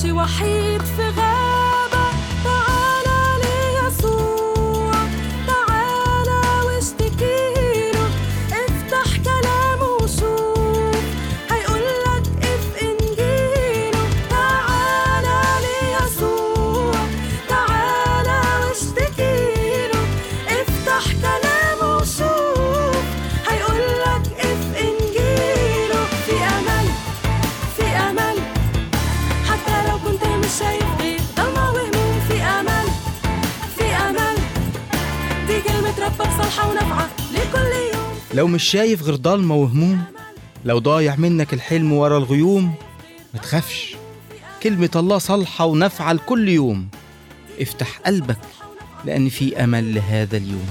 ماشي وحيد في غابة تعالى ليسوع تعالى واشتكيله افتح كلامه وشوف هيقولك اف انجيله تعالى ليسوع تعالى واشتكيله افتح كلامه وشوف هيقولك اف انجيله في امل في امل حتى لو كنت مش شايف غير ضلمة وهموم في امل في امل دي كلمة ربك صالحة ونافعة لكل يوم لو مش شايف غير ضلمة وهموم لو ضايع منك الحلم ورا الغيوم ما تخافش كلمة الله صالحة ونافعة لكل يوم افتح قلبك لأن في أمل لهذا اليوم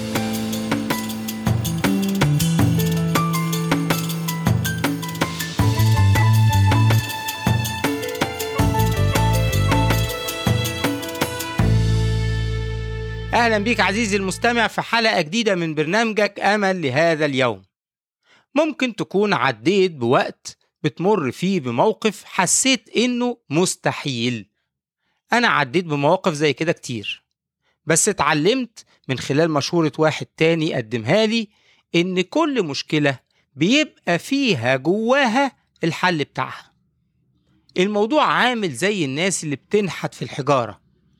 أهلا بيك عزيزي المستمع في حلقة جديدة من برنامجك أمل لهذا اليوم ممكن تكون عديت بوقت بتمر فيه بموقف حسيت إنه مستحيل أنا عديت بمواقف زي كده كتير بس اتعلمت من خلال مشورة واحد تاني قدمها لي إن كل مشكلة بيبقى فيها جواها الحل بتاعها الموضوع عامل زي الناس اللي بتنحت في الحجارة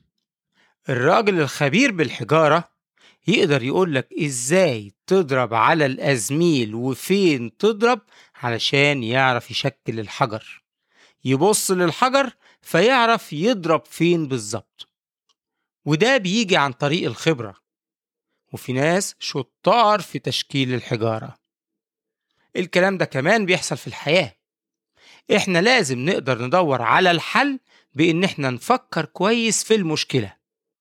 الراجل الخبير بالحجارة يقدر يقولك ازاي تضرب على الأزميل وفين تضرب علشان يعرف يشكل الحجر يبص للحجر فيعرف يضرب فين بالظبط وده بيجي عن طريق الخبرة وفي ناس شطار في تشكيل الحجارة الكلام ده كمان بيحصل في الحياة احنا لازم نقدر ندور على الحل بان احنا نفكر كويس في المشكله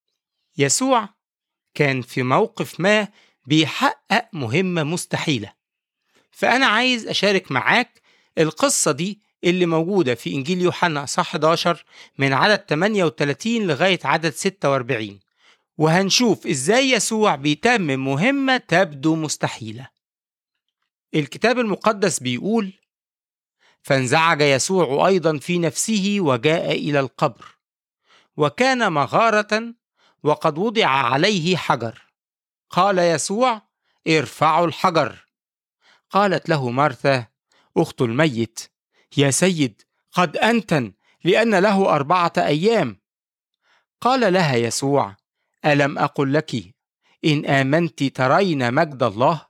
يسوع كان في موقف ما بيحقق مهمة مستحيلة فأنا عايز أشارك معاك القصة دي اللي موجودة في إنجيل يوحنا صح 11 من عدد 38 لغاية عدد 46 وهنشوف إزاي يسوع بيتمم مهمة تبدو مستحيلة الكتاب المقدس بيقول فانزعج يسوع أيضا في نفسه وجاء إلى القبر وكان مغارة وقد وضع عليه حجر قال يسوع ارفعوا الحجر قالت له مرثا اخت الميت يا سيد قد انتن لان له اربعه ايام قال لها يسوع الم اقل لك ان امنت ترين مجد الله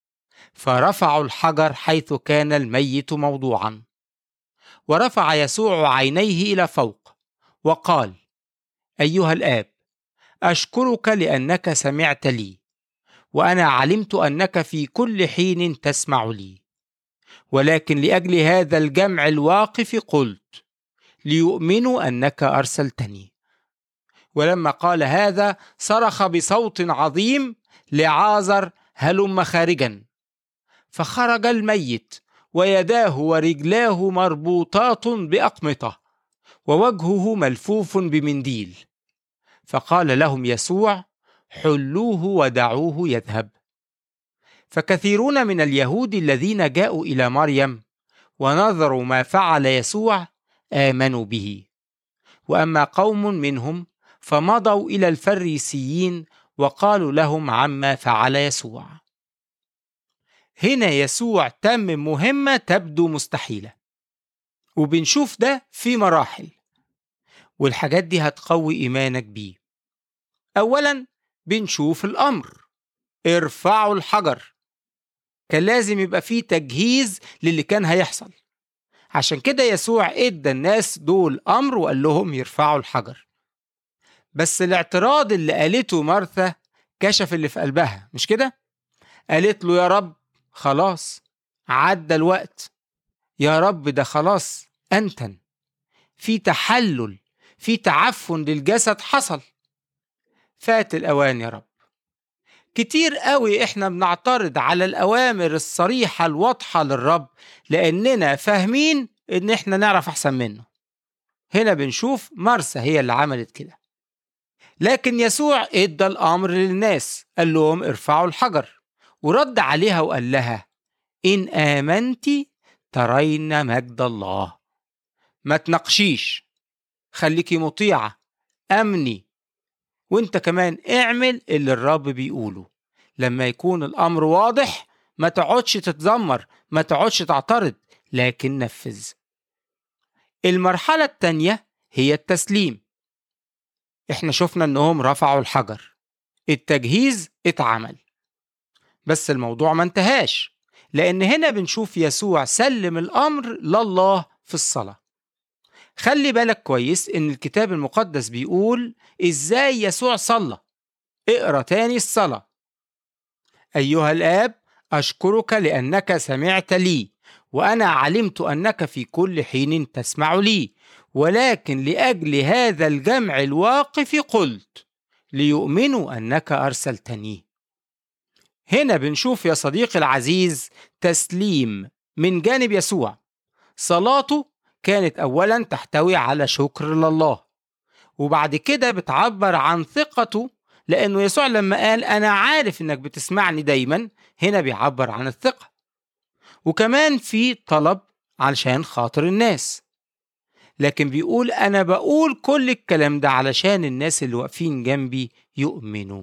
فرفعوا الحجر حيث كان الميت موضوعا ورفع يسوع عينيه الى فوق وقال ايها الاب اشكرك لانك سمعت لي وانا علمت انك في كل حين تسمع لي ولكن لاجل هذا الجمع الواقف قلت ليؤمنوا انك ارسلتني ولما قال هذا صرخ بصوت عظيم لعازر هلم خارجا فخرج الميت ويداه ورجلاه مربوطات باقمطه ووجهه ملفوف بمنديل فقال لهم يسوع حلوه ودعوه يذهب فكثيرون من اليهود الذين جاءوا الى مريم ونظروا ما فعل يسوع امنوا به واما قوم منهم فمضوا الى الفريسيين وقالوا لهم عما فعل يسوع هنا يسوع تم مهمه تبدو مستحيله وبنشوف ده في مراحل والحاجات دي هتقوي ايمانك بيه اولا بنشوف الامر ارفعوا الحجر كان لازم يبقى فيه تجهيز للي كان هيحصل عشان كده يسوع ادى الناس دول امر وقال لهم يرفعوا الحجر بس الاعتراض اللي قالته مرثا كشف اللي في قلبها مش كده قالت له يا رب خلاص عدى الوقت يا رب ده خلاص انتن في تحلل في تعفن للجسد حصل فات الاوان يا رب كتير قوي احنا بنعترض على الاوامر الصريحه الواضحه للرب لاننا فاهمين ان احنا نعرف احسن منه هنا بنشوف مرسى هي اللي عملت كده لكن يسوع ادى الامر للناس قال لهم ارفعوا الحجر ورد عليها وقال لها ان امنت ترين مجد الله ما تناقشيش خليكي مطيعة أمني وانت كمان اعمل اللي الرب بيقوله لما يكون الأمر واضح ما تقعدش تتذمر ما تقعدش تعترض لكن نفذ المرحلة التانية هي التسليم احنا شفنا انهم رفعوا الحجر التجهيز اتعمل بس الموضوع ما انتهاش لان هنا بنشوف يسوع سلم الامر لله في الصلاه خلي بالك كويس ان الكتاب المقدس بيقول ازاي يسوع صلى اقرا تاني الصلاه ايها الاب اشكرك لانك سمعت لي وانا علمت انك في كل حين تسمع لي ولكن لاجل هذا الجمع الواقف قلت ليؤمنوا انك ارسلتني هنا بنشوف يا صديقي العزيز تسليم من جانب يسوع صلاته كانت اولا تحتوي على شكر لله وبعد كده بتعبر عن ثقته لانه يسوع لما قال انا عارف انك بتسمعني دايما هنا بيعبر عن الثقه وكمان في طلب علشان خاطر الناس لكن بيقول انا بقول كل الكلام ده علشان الناس اللي واقفين جنبي يؤمنوا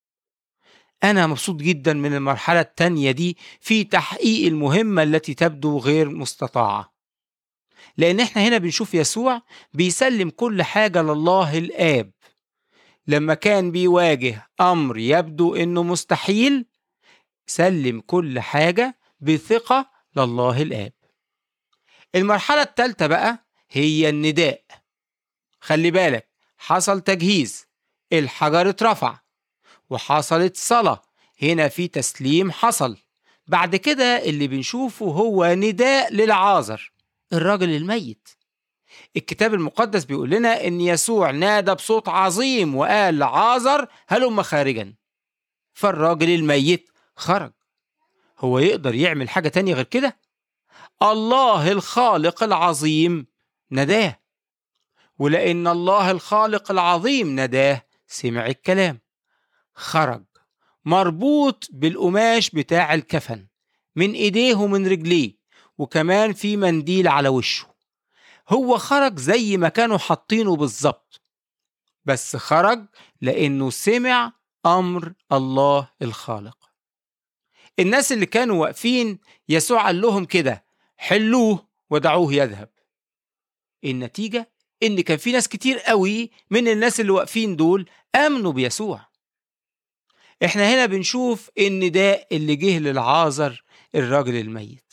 انا مبسوط جدا من المرحله التانيه دي في تحقيق المهمه التي تبدو غير مستطاعه لان احنا هنا بنشوف يسوع بيسلم كل حاجه لله الاب لما كان بيواجه امر يبدو انه مستحيل سلم كل حاجه بثقه لله الاب المرحله الثالثه بقى هي النداء خلي بالك حصل تجهيز الحجر اترفع وحصلت صلاة هنا في تسليم حصل بعد كده اللي بنشوفه هو نداء للعازر الراجل الميت الكتاب المقدس بيقول لنا ان يسوع نادى بصوت عظيم وقال لعازر هلم خارجا فالراجل الميت خرج هو يقدر يعمل حاجة تانية غير كده الله الخالق العظيم نداه ولأن الله الخالق العظيم نداه سمع الكلام خرج مربوط بالقماش بتاع الكفن من ايديه ومن رجليه وكمان في منديل على وشه هو خرج زي ما كانوا حاطينه بالظبط بس خرج لانه سمع امر الله الخالق الناس اللي كانوا واقفين يسوع قال لهم كده حلوه ودعوه يذهب النتيجة إن كان في ناس كتير قوي من الناس اللي واقفين دول آمنوا بيسوع احنا هنا بنشوف النداء اللي جه للعازر الراجل الميت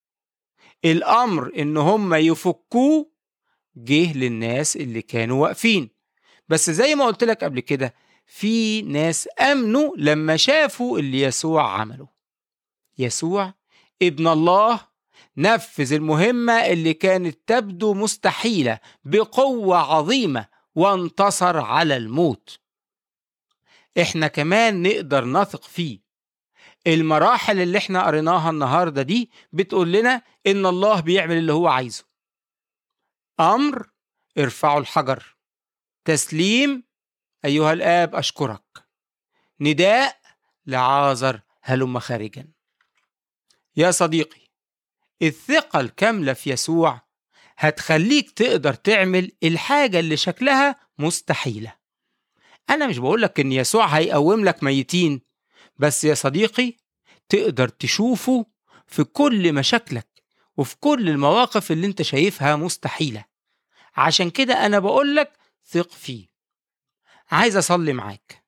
الأمر إن هم يفكوه جه للناس اللي كانوا واقفين بس زي ما قلت لك قبل كده في ناس آمنوا لما شافوا اللي يسوع عمله يسوع ابن الله نفذ المهمة اللي كانت تبدو مستحيلة بقوة عظيمة وانتصر على الموت احنا كمان نقدر نثق فيه المراحل اللي احنا قريناها النهارده دي بتقول لنا ان الله بيعمل اللي هو عايزه امر ارفعوا الحجر تسليم ايها الاب اشكرك نداء لعازر هلم خارجا يا صديقي الثقة الكاملة في يسوع هتخليك تقدر تعمل الحاجة اللي شكلها مستحيلة أنا مش بقولك إن يسوع هيقوم لك ميتين بس يا صديقي تقدر تشوفه في كل مشاكلك وفي كل المواقف اللي انت شايفها مستحيلة عشان كده أنا بقولك ثق فيه عايز أصلي معاك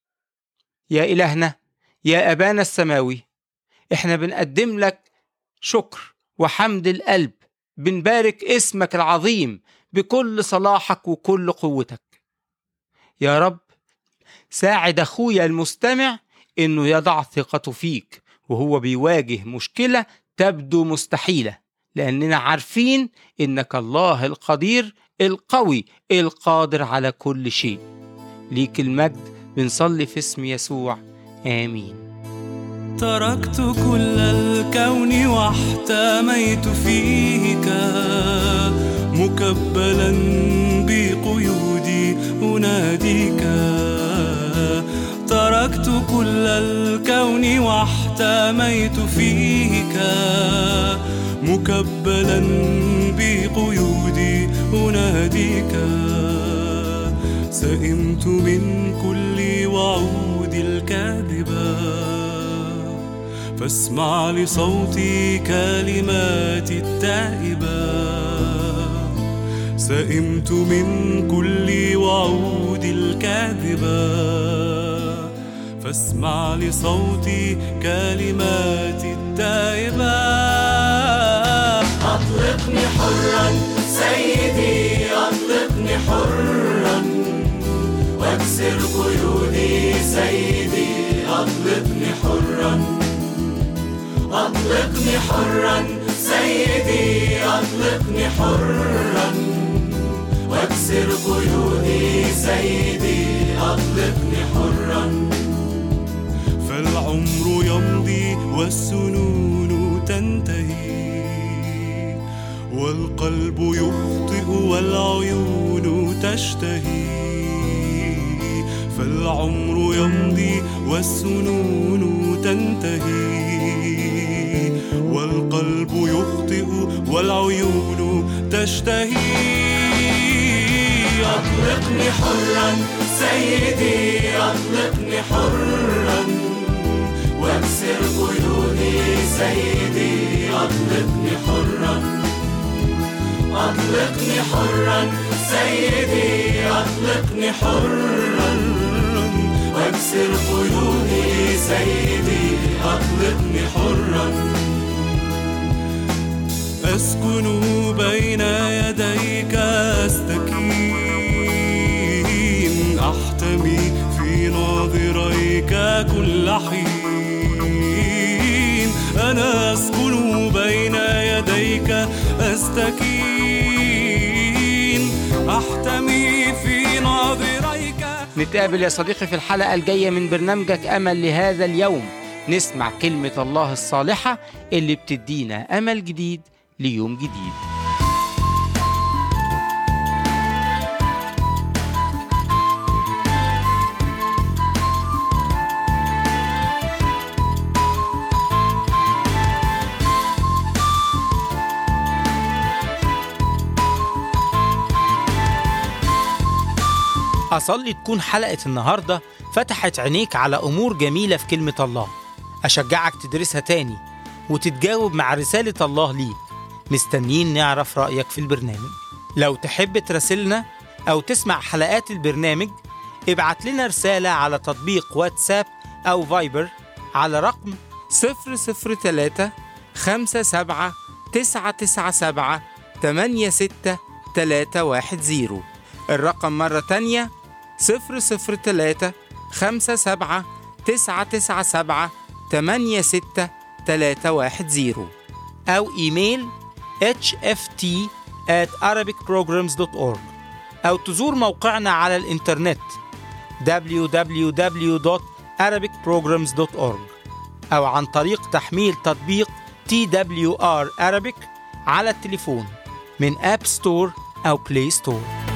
يا إلهنا يا أبانا السماوي احنا بنقدم لك شكر وحمد القلب بنبارك اسمك العظيم بكل صلاحك وكل قوتك يا رب ساعد اخويا المستمع انه يضع ثقته فيك وهو بيواجه مشكله تبدو مستحيله لاننا عارفين انك الله القدير القوي القادر على كل شيء ليك المجد بنصلي في اسم يسوع امين تركت كل الكون واحتميت فيك مكبلا بقيودي أناديك تركت كل الكون واحتميت فيك مكبلا بقيودي أناديك سئمت من كل وعود الكاذبة فاسمع لصوتي كلماتي التائبة سئمت من كل وعود الكاذبة فاسمع لصوتي كلماتي التائبة أطلقني حرا سيدي أطلقني حرا واكسر قيودي سيدي أطلقني حرا أطلقني حرا سيدي أطلقني حرا واكسر قيودي سيدي أطلقني حرا فالعمر يمضي والسنون تنتهي والقلب يخطئ والعيون تشتهي فالعمر يمضي والسنون تنتهي والقلب يخطئ والعيون تشتهي أطلقني حرا سيدي أطلقني حرا واكسر قيودي سيدي أطلقني حرا أطلقني حرا سيدي أطلقني حرا واكسر قيودي سيدي أطلقني حرا أسكن بين يديك أستكين أحتمي في ناظريك كل حين أنا أسكن بين يديك أستكين أحتمي في ناظريك نتقابل يا صديقي في الحلقة الجاية من برنامجك أمل لهذا اليوم نسمع كلمة الله الصالحة اللي بتدينا أمل جديد ليوم جديد أصلي تكون حلقة النهاردة فتحت عينيك على أمور جميلة في كلمة الله أشجعك تدرسها تاني وتتجاوب مع رسالة الله ليك مستنيين نعرف رأيك في البرنامج لو تحب تراسلنا أو تسمع حلقات البرنامج ابعت لنا رسالة على تطبيق واتساب أو فايبر على رقم 003 57 997 86310 الرقم مرة تانية 003 57 997 86310 أو إيميل hft at arabicprograms.org أو تزور موقعنا على الإنترنت www.arabicprograms.org أو عن طريق تحميل تطبيق TWR Arabic على التليفون من أب ستور أو بلاي ستور